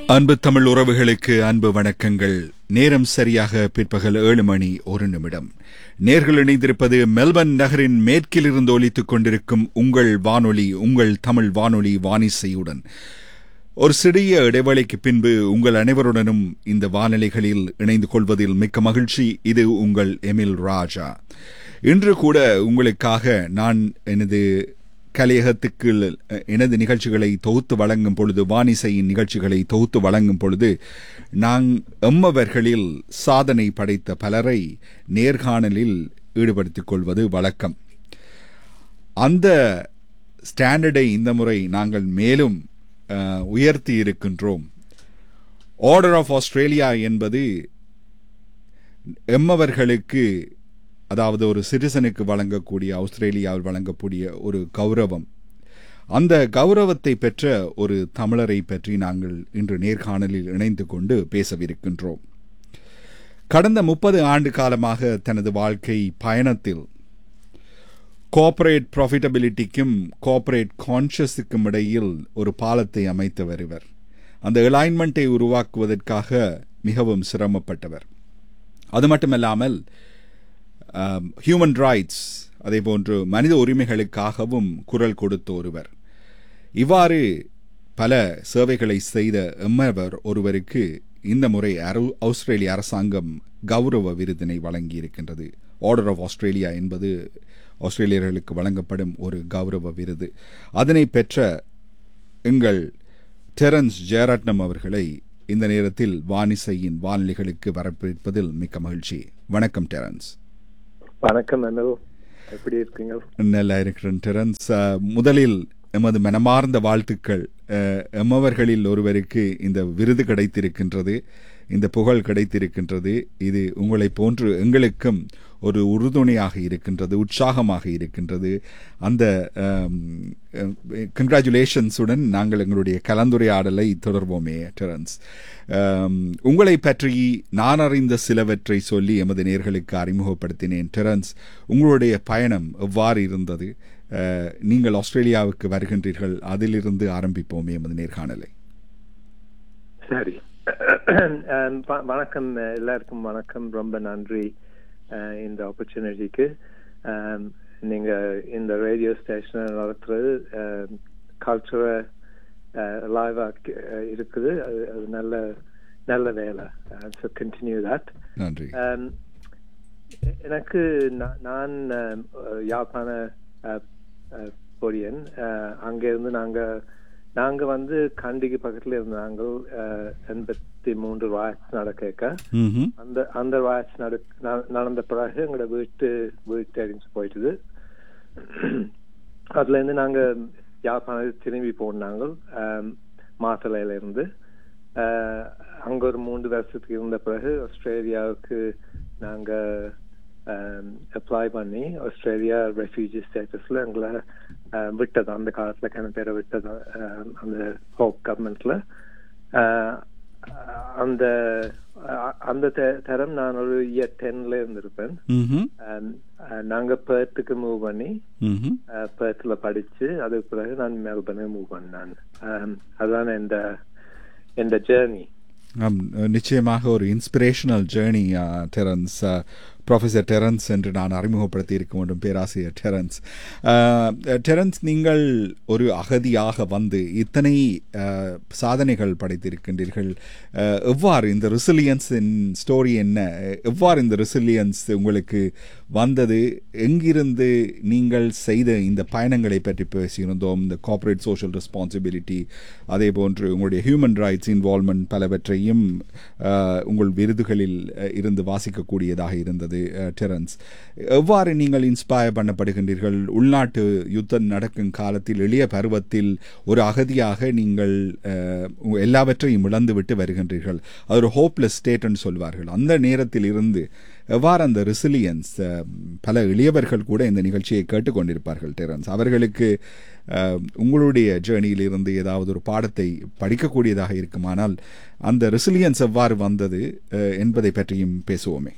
அன்பு தமிழ் உறவுகளுக்கு அன்பு வணக்கங்கள் நேரம் சரியாக பிற்பகல் ஏழு மணி ஒரு நிமிடம் நேர்கள் இணைந்திருப்பது மெல்பர்ன் நகரின் மேற்கிலிருந்து ஒலித்துக் கொண்டிருக்கும் உங்கள் வானொலி உங்கள் தமிழ் வானொலி வானிசையுடன் ஒரு சிறிய இடைவெளிக்கு பின்பு உங்கள் அனைவருடனும் இந்த வானொலிகளில் இணைந்து கொள்வதில் மிக்க மகிழ்ச்சி இது உங்கள் எமில் ராஜா இன்று கூட உங்களுக்காக நான் எனது கலையகத்துக்கு எனது நிகழ்ச்சிகளை தொகுத்து வழங்கும் பொழுது வானிசையின் நிகழ்ச்சிகளை தொகுத்து வழங்கும் பொழுது நான் எம்மவர்களில் சாதனை படைத்த பலரை நேர்காணலில் ஈடுபடுத்திக் கொள்வது வழக்கம் அந்த ஸ்டாண்டர்டை இந்த முறை நாங்கள் மேலும் உயர்த்தி இருக்கின்றோம் ஆர்டர் ஆஃப் ஆஸ்திரேலியா என்பது எம்மவர்களுக்கு அதாவது ஒரு சிட்டிசனுக்கு வழங்கக்கூடிய ஆஸ்திரேலியாவில் வழங்கக்கூடிய ஒரு கௌரவம் அந்த கௌரவத்தை பெற்ற ஒரு தமிழரை பற்றி நாங்கள் இன்று நேர்காணலில் இணைந்து கொண்டு பேசவிருக்கின்றோம் கடந்த முப்பது ஆண்டு காலமாக தனது வாழ்க்கை பயணத்தில் கோஆபரேட் ப்ராஃபிட்டபிலிட்டிக்கும் கோஆபரேட் கான்ஷியஸுக்கும் இடையில் ஒரு பாலத்தை அமைத்து வருவர் அந்த அலைன்மெண்ட்டை உருவாக்குவதற்காக மிகவும் சிரமப்பட்டவர் அது மட்டுமல்லாமல் ஹியூமன் ரைட்ஸ் அதே போன்று மனித உரிமைகளுக்காகவும் குரல் கொடுத்த ஒருவர் இவ்வாறு பல சேவைகளை செய்த எம்மவர் ஒருவருக்கு இந்த முறை ஆஸ்திரேலிய அரசாங்கம் கௌரவ விருதினை வழங்கியிருக்கின்றது ஆர்டர் ஆஃப் ஆஸ்திரேலியா என்பது ஆஸ்திரேலியர்களுக்கு வழங்கப்படும் ஒரு கௌரவ விருது அதனை பெற்ற எங்கள் டெரன்ஸ் ஜெயரட்னம் அவர்களை இந்த நேரத்தில் வானிசையின் வானொலிகளுக்கு வரப்பிருப்பதில் மிக்க மகிழ்ச்சி வணக்கம் டெரன்ஸ் வணக்கம் அனல் எப்படி இருக்கீங்க நல்லா இருக்கிறேன் டெரன்ஸ் முதலில் எமது மனமார்ந்த வாழ்த்துக்கள் எம்மவர்களில் ஒருவருக்கு இந்த விருது கிடைத்திருக்கின்றது இந்த புகழ் கிடைத்திருக்கின்றது இது உங்களை போன்று எங்களுக்கும் ஒரு உறுதுணையாக இருக்கின்றது உற்சாகமாக இருக்கின்றது அந்த கங்க்ராச்சுலேஷன்ஸுடன் நாங்கள் எங்களுடைய கலந்துரையாடலை தொடர்வோமே டெரன்ஸ் உங்களை பற்றி நான் அறிந்த சிலவற்றை சொல்லி எமது நேர்களுக்கு அறிமுகப்படுத்தினேன் டெரன்ஸ் உங்களுடைய பயணம் எவ்வாறு இருந்தது நீங்கள் ஆஸ்திரேலியாவுக்கு வருகின்றீர்கள் அதிலிருந்து ஆரம்பிப்போமே எமது நேர்காணலை சரி வணக்கம் எல்லாருக்கும் வணக்கம் ரொம்ப நன்றி இந்த ஆப்பர்ச்சுனிட்டிக்கு நீங்க இந்த ரேடியோ ஸ்டேஷனை நடத்துறது கல்ச்சுரை லைவா இருக்குது அது அது நல்ல நல்ல வேலை ஸோ கண்டினியூ தட் நன்றி எனக்கு நான் யாழ்ப்பாண பொடியன் அங்கிருந்து நாங்க நாங்க வந்து கண்டிக்கு பக்கத்துல இருந்தாங்க எண்பத்தி மூன்று வாய்ஸ் நடக்க அந்த அந்த வாய்ஸ் நடந்த பிறகு எங்களோட வீட்டு வீட்டு அடிச்சு போயிட்டுது அதுல இருந்து நாங்க யாழ்ப்பாணம் திரும்பி போனாங்க மாத்தலையில இருந்து அங்க ஒரு மூன்று வருஷத்துக்கு இருந்த பிறகு ஆஸ்திரேலியாவுக்கு நாங்க அப்ளை பண்ணி ஆஸ்திரேலியா ரெஃப்யூஜி ஸ்டேட்டஸ்ல எங்களை விட்டது அந்த காலத்துல கன பேரை விட்டது அந்த ஹோப் கவர்மெண்ட்ல அந்த அந்த தரம் நான் ஒரு இயர் டென்ல இருந்திருப்பேன் நாங்க பேர்த்துக்கு மூவ் பண்ணி பேர்த்ல படிச்சு அதுக்கு பிறகு நான் மெல்பர்னு மூவ் பண்ணேன் அதுதான் இந்த இந்த ஜேர்னி நிச்சயமாக ஒரு inspirational journey Terence professor Terence என்று நான் அறிமுகப்படுத்தி இருக்க வேண்டும் பேராசிரியர் டெரன்ஸ் டெரன்ஸ் நீங்கள் ஒரு அகதியாக வந்து இத்தனை சாதனைகள் படைத்திருக்கின்றீர்கள் எவ்வாறு இந்த ரிசிலியன்ஸின் ஸ்டோரி என்ன எவ்வாறு இந்த ரிசிலியன்ஸ் உங்களுக்கு வந்தது எங்கிருந்து நீங்கள் செய்த இந்த பயணங்களை பற்றி பேசியிருந்தோம் இந்த கார்ப்பரேட் சோஷியல் ரெஸ்பான்சிபிலிட்டி அதே போன்று உங்களுடைய ஹியூமன் ரைட்ஸ் இன்வால்மெண்ட் பலவற்றையும் உங்கள் விருதுகளில் இருந்து வாசிக்கக்கூடியதாக இருந்தது டெரன்ஸ் எவ்வாறு நீங்கள் இன்ஸ்பயர் பண்ணப்படுகின்றீர்கள் உள்நாட்டு யுத்தம் நடக்கும் காலத்தில் எளிய பருவத்தில் ஒரு அகதியாக நீங்கள் எல்லாவற்றையும் இழந்துவிட்டு வருகின்றீர்கள் அது ஒரு ஹோப்லெஸ் ஸ்டேட்னு சொல்வார்கள் அந்த நேரத்தில் இருந்து எவ்வாறு அந்த ரெசிலியன்ஸ் பல எளியவர்கள் கூட இந்த நிகழ்ச்சியை கேட்டுக்கொண்டிருப்பார்கள் டெரன்ஸ் அவர்களுக்கு உங்களுடைய ஜேர்னியில் இருந்து ஏதாவது ஒரு பாடத்தை படிக்கக்கூடியதாக இருக்குமானால் அந்த ரெசிலியன்ஸ் எவ்வாறு வந்தது என்பதை பற்றியும் பேசுவோமே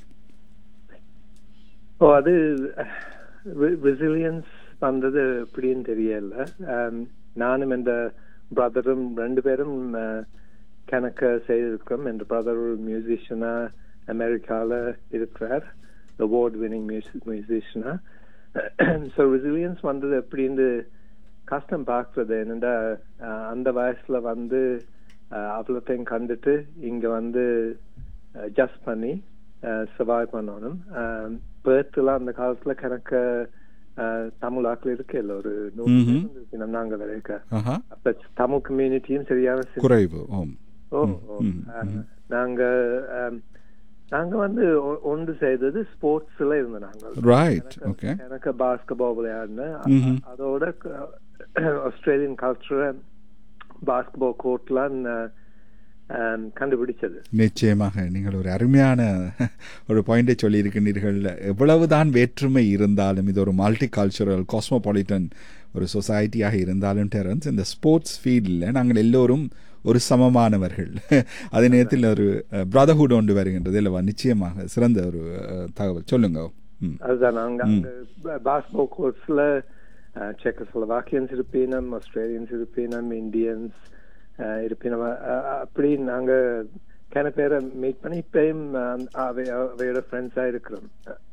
ஓ அது ரெசிலியன்ஸ் வந்தது எப்படின்னு தெரியல நானும் இந்த பிரதரும் ரெண்டு பேரும் கணக்க செய்திருக்கிறோம் என் பிரதர் ஒரு மியூசிஷியனா அமெரிக்கால இருக்கிறார் அவார்ட் வினிங் மியூசிஷியனா ஸோ ரெசிலியன்ஸ் வந்தது எப்படின்னு கஷ்டம் பார்க்கறது என்னடா அஹ், அந்த வயசுல வந்து அஹ், அவ்வளோத்தையும் கண்டுட்டு இங்க வந்து ஜஸ்ட் பண்ணி சர்வைவ் பண்ணணும் பேர்த்துலாம் அந்த காலத்துல கணக்க அஹ், தமிழ் ஆக்கள் இருக்கு இல்ல ஒரு நூறு ம்ஹும். பேர் இருக்கணும் நாங்க வரைக்கும் ஆஹா அப்ப தமிழ் கம்யூனிட்டியும் சரியான சி- குறைவு ஓம் ஓ ம், ஓ. ம், அஹ், நாங்க அஹ், நாங்க வந்து ஒ- ஒன்று செய்தது ஸ்போர்ட்ஸ்ல இருந்த நாங்க ரைட் ஓகே எனக்கு பாஸ்கெட்பால் விளையாடினேன் ம்ஹும். அதோட ஆஸ்திரேலியன் கல்ச்சரை பாஸ்கெட்பால் கோர்ட்லாம் கண்டுபிடிச்சது நிச்சயமாக நீங்கள் ஒரு அருமையான ஒரு பாயிண்டை சொல்லியிருக்கின்றீர்கள் எவ்வளவுதான் வேற்றுமை இருந்தாலும் இது ஒரு மல்டி கல்ச்சுரல் காஸ்மோபாலிட்டன் ஒரு சொசைட்டியாக இருந்தாலும் டெரன்ஸ் இந்த ஸ்போர்ட்ஸ் ஃபீல்டில் நாங்கள் எல்லோரும் ஒரு சமமானவர்கள் அதே நேரத்தில் ஒரு பிரதர்ஹுட் ஒன்று வருகின்றது இல்லவா நிச்சயமாக சிறந்த ஒரு அஹ், தகவல் சொல்லுங்க ம் அதுதான் நாங்க அங்க பாஸ்கெட்பால் கோர்ட்ஸ்ல செக்கோஸ்லோவாக்கியன்ஸ் இருப்பினம் ஆஸ்திரேலியன்ஸ் இருப்பினம் இந்தியன்ஸ் இருப்பினம் அஹ், அஹ், அப்படி நாங்க கன பேரை மீட் பண்ணி இப்பயும் அஹ், அவை அவையோட ஃப்ரெண்ட்ஸா இருக்கிறோம்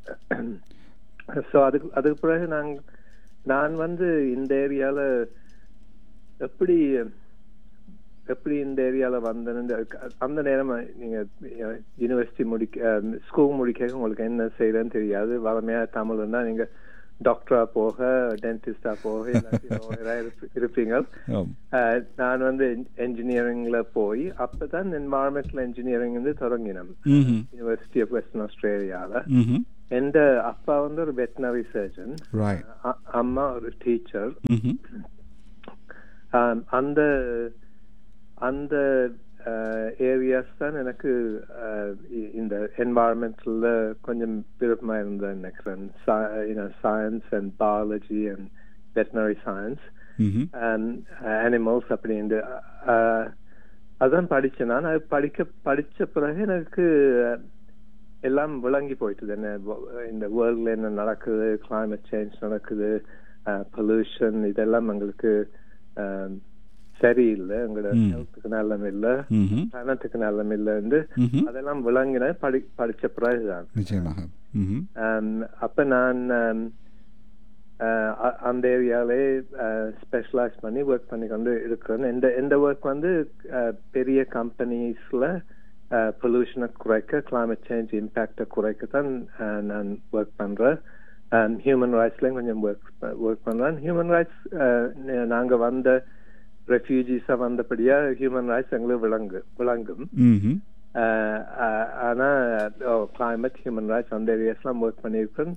ஸோ அதுக்கு அதுக்கு பிறகு நாங்க நான் வந்து இந்த ஏரியால எப்படி எப்படி இந்த ஏரியால வந்தேன்னு அந்த நேரம் நீங்க யூனிவர்சிட்டி முடிக்க ஸ்கூல் முடிக்க உங்களுக்கு என்ன செய்யறேன்னு தெரியாது வளமையா தமிழ்னா நீங்க டாக்டரா போக டென்டிஸ்டா போக இல்லாட்டி lawyer-ஆ இருப்ப- இருப்பீங்க ஆம். அஹ், நான் வந்து என்ஜினியரிங்ல போய் அப்பதான் என்வாரன்மெண்டல் இன்ஜினியரிங் வந்து தொடங்கினோம் ம்ஹும். யூனிவர்சிட்டி ஆஃப் வெஸ்டர்ன் ஆஸ்திரேலியால ம்ஹும். எந்த அப்பா வந்து ஒரு வெட்டினரி சர்ஜன் Right. அம்மா ஒரு டீச்சர் ம்ஹும். ஆம், அந்த அந்த ஏரியாஸ் தான் எனக்கு அஹ், இ- இந்த என்வாரன்மெண்ட்ல கொஞ்சம் விருப்பமா இருந்தேன் நினைக்கிறேன் science and biology and veterinary science ம்ஹும். அனிமல்ஸ் அப்படின்னு அஹ், அதான் படிச்சேன் நான் அது படிக்க படிச்ச பிறகு எனக்கு அஹ், எல்லாம் விளங்கி போயிட்டுது என்ன வ- இந்த வேர்ல்ட்ல என்ன நடக்குது climate சேஞ்ச் நடக்குது பொல்யூஷன் இதெல்லாம் எங்களுக்கு அஹ், சரியில்லை எங்களோட ம். ஹெல்த்துக்கு நல்லம் இல்லை ம்ஹும். பிளானட்டுக்கு நல்லம் இல்லைன்னு ம்ஹும். அதெல்லாம் விளங்கின படி படிச்ச பிறகுதான் நிச்சயமாக ம்ஹும். Um, அப்ப நான் um, uh, அ- அந்த ஏரியாலே ஸ்பெஷலைஸ் பண்ணி ஒர்க் பண்ணி கொண்டு இருக்கிறேன் இந்த இந்த ஒர்க் வந்து uh, பெரிய கம்பெனிஸ்ல பொல்யூஷனை குறைக்க climate சேஞ்ச் இம்பாக்டை குறைக்க தான் uh, நான் ஒர்க் பண்றேன் ஹியூமன் ரைட்ஸ்லயும் கொஞ்சம் ஒர்க் ஒர்க் பண்றேன் ஹியூமன் ரைட்ஸ் நாங்க வந்த ரெஃப்யூஜிஸா வந்தபடியா ஹியூமன் ரைட்ஸ் எங்களுக்கு விளங்கு விளங்கும் ம்ஹும். ஆஹ் ஆஹ் ஆனா கிளைமேட் ஹியூமன் ரைட்ஸ் அந்த ஏரியாஸ்லாம் ஒர்க் பண்ணியிருக்கேன்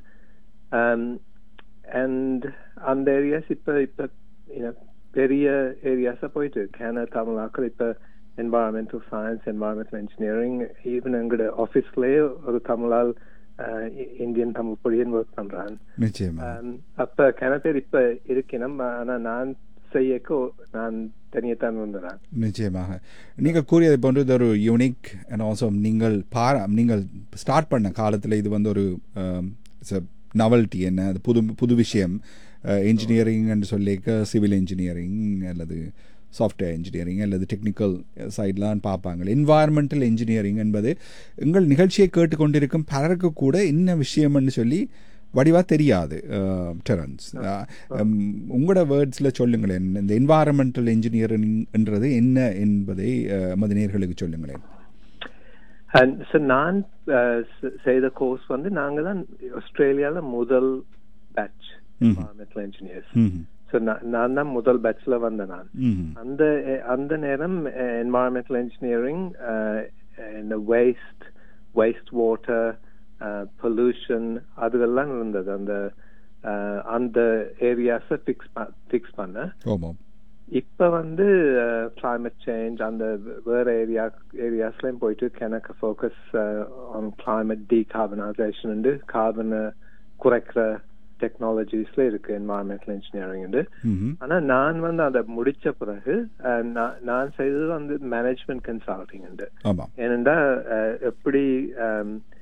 அண்ட் அந்த ஏரியாஸ் இப்ப இப்ப you know, பெரிய ஏரியாஸா போயிட்டு கேன தமிழாக்கள் இப்ப environmental science environmental engineering even எங்களோட ஆபீஸ்லயே ஒரு தமிழால் ஆஹ் இ- இந்தியன் தமிழ் பொடியன் ஒர்க் பண்றான் நிச்சயமாக Um, அப்ப கன பேர் இப்ப இருக்கணும் ஆனா நான் செய்யக்கோ நான் தனியத்தான் வந்துடுறேன் நிச்சயமாக நீங்கள் கூறியதை போன்று இது ஒரு யூனிக் அண்ட் ஆல்சோ நீங்கள் பாரா நீங்கள் ஸ்டார்ட் பண்ண காலத்தில் இது வந்து ஒரு நவல்ட்டி என்ன அது புது புது விஷயம் இன்ஜினியரிங் என்று சொல்லிக்க சிவில் இன்ஜினியரிங் அல்லது சாஃப்ட்வேர் இன்ஜினியரிங் அல்லது டெக்னிக்கல் சைட்லாம் பார்ப்பாங்க என்வாயர்மெண்டல் இன்ஜினியரிங் என்பது எங்கள் நிகழ்ச்சியை கேட்டுக்கொண்டிருக்கும் பலருக்கு கூட என்ன விஷயம்னு சொல்லி வடிவா தெரியாது டெரன்ஸ் உங்களோட வேர்ட்ஸில் சொல்லுங்களேன் இந்த என்வாயரமெண்டல் இன்ஜினியரிங்ன்றது என்ன என்பதை அஹ், எமது நேர்களுக்கு சொல்லுங்களேன் And so நான் uh, செ- செய்த கோர்ஸ் வந்து நாங்க தான் ஆஸ்திரேலியால முதல் பேட்ச் ம்ஹும். environmental engineers ம் ஸோ நான் தான் முதல் பேட்ச்ல வந்தேன் நான் ம் அந்த eh, அந்த நேரம் என்வாரன்மெண்டல் இன்ஜினியரிங் இந்த வேஸ்ட் வேஸ்ட் வாட்டர் பொல்யூஷன் அதுவெல்லாம் இருந்தது அந்த uh, அந்த ஏரியாஸை ஃபிக்ஸ் ஃபிக்ஸ் பண்ண ஆமாம் இப்ப வந்து climate சேஞ்ச் அந்த வேற ஏரியா ஏரியாஸ்லயும் போயிட்டு கணக்கு ஃபோக்கஸ் ஆன் climate டீகார்பனைசேஷன் கார்பனை குறைக்கிற டெக்னாலஜிஸ்ல இருக்கு என்வாரன்மெண்டல் இன்ஜினியரிங் ம் ஆனா நான் வந்து அதை முடிச்ச பிறகு அஹ், நான் நான் செய்தது வந்து மேனேஜ்மெண்ட் கன்சல்டிங் ஆமாம் ஏனென்றா அஹ், எப்படி அம்,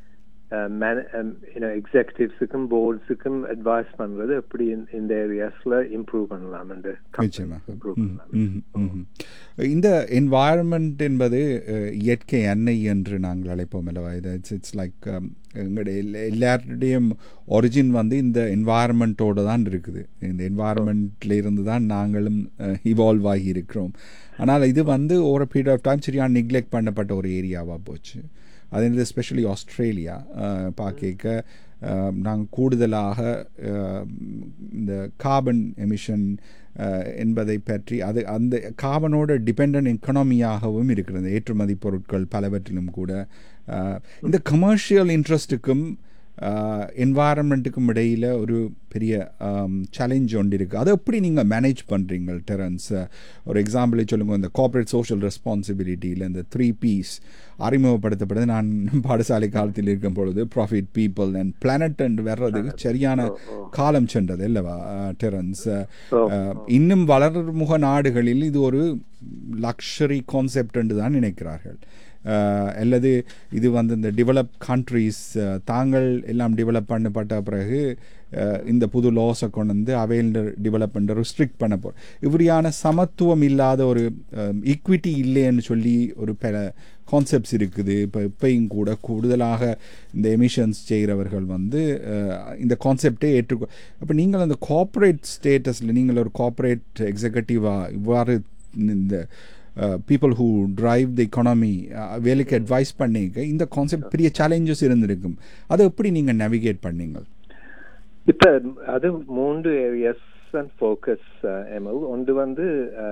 எக்ஸிகட்டிவ்ஸுக்கும் போர்ட்ஸுக்கும் அட்வைஸ் பண்றது எப்படி இந்த- இந்த ஏரியாஸ்ல இம்ப்ரூவ் பண்ணலாம் நிச்சயமாக இம்ப்ரூவ் ம், ம், ம். இந்த என்வாயர்மெண்ட் என்பது அஹ், இயற்கை எண்ணெய் என்று நாங்கள் அழைப்போம் அல்லவா இது இட்ஸ் இட்ஸ் லைக் எங்களுடைய எல்லா- எல்லாருடையும் ஒரிஜின் வந்து இந்த என்வாயர்மெண்ட்டோடு தான் இருக்குது இந்த என்வாயர்மெண்ட்ல இருந்து தான் நாங்களும் இவால்வ் ஆகி இருக்கிறோம் ஆனால் இது வந்து ஒரு பீரியட் ஆஃப் டைம் சரியாக நெக்லெக்ட் பண்ணப்பட்ட ஒரு ஏரியாவாக போச்சு அது வந்து எஸ்பெஷலி ஆஸ்திரேலியா பார்க்க நாங்கள் கூடுதலாக அஹ், இந்த கார்பன் எமிஷன் என்பதை பற்றி அது அந்த கார்பனோட டிபெண்ட் எக்கனாமியாகவும் இருக்கிறது ஏற்றுமதி பொருட்கள் பலவற்றிலும் கூட அஹ், இந்த கமர்ஷியல் இன்ட்ரெஸ்ட்டுக்கும் என்வாயரன்மெண்ட்டுக்கும் இடையில் ஒரு பெரிய சேலஞ்ச் ஒன்று இருக்குது அதை எப்படி நீங்கள் மேனேஜ் பண்ணுறீங்க டெரன்ஸ் ஒரு எக்ஸாம்பிளை சொல்லுங்க இந்த கார்ப்பரேட் சோஷியல் ரெஸ்பான்சிபிலிட்டியில் இந்த த்ரீ பீஸ் அறிமுகப்படுத்தப்படுது நான் பாடசாலை காலத்தில் இருக்கும் பொழுது profit people and planet and வர்றதுக்கு சரியான காலம் சென்றது இல்லவா டெரன்ஸ் இன்னும் வளர்முக நாடுகளில் இது ஒரு லக்ஷரி கான்செப்ட் என்று தான் நினைக்கிறார்கள் அஹ், அல்லது இது வந்து இந்த டெவலப் கண்ட்ரீஸ் தாங்கள் எல்லாம் டெவலப் பண்ணப்பட்ட பிறகு அஹ், இந்த புது லாஸை கொண்டு வந்து அவையில் டெவலப்மெண்ட்டை ரிஸ்ட்ரிக்ட் பண்ண போ இப்படியான சமத்துவம் இல்லாத ஒரு ஈக்விட்டி இல்லைன்னு சொல்லி ஒரு பல கான்செப்ட்ஸ் இருக்குது இப்போ இப்பையும் கூட கூடுதலாக இந்த எமிஷன்ஸ் செய்கிறவர்கள் வந்து அஹ், இந்த கான்செப்டே ஏற்றுக்கோ அப்போ நீங்கள் அந்த கார்ப்பரேட் ஸ்டேட்டஸில் நீங்கள் ஒரு கார்ப்பரேட் எக்ஸிகட்டிவாக இவ்வாறு இந்த people who drive the economy வேலைக்கு அட்வைஸ் பண்ணிக்க இந்த கான்செப்ட் பெரிய சேலஞ்சஸ் இருந்திருக்கும் அதை எப்படி நீங்கள் நேவிகேட் பண்ணீங்க இப்ப அது மூன்று ஏரியாஸ் அண்ட் ஃபோக்கஸ் எம்எல் ஒன்று வந்து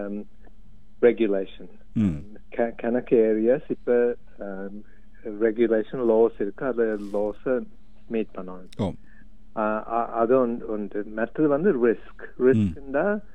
ரெகுலேஷன் ம் கணக்கு ஏரியாஸ் இப்ப ரெகுலேஷன் லாஸ் இருக்கு அது லாஸை மீட் பண்ணணும் ஓ ஆஹ் அ- அது ஒன்று ஒன்று மற்றது வந்து ரிஸ்க் ரிஸ்க்னா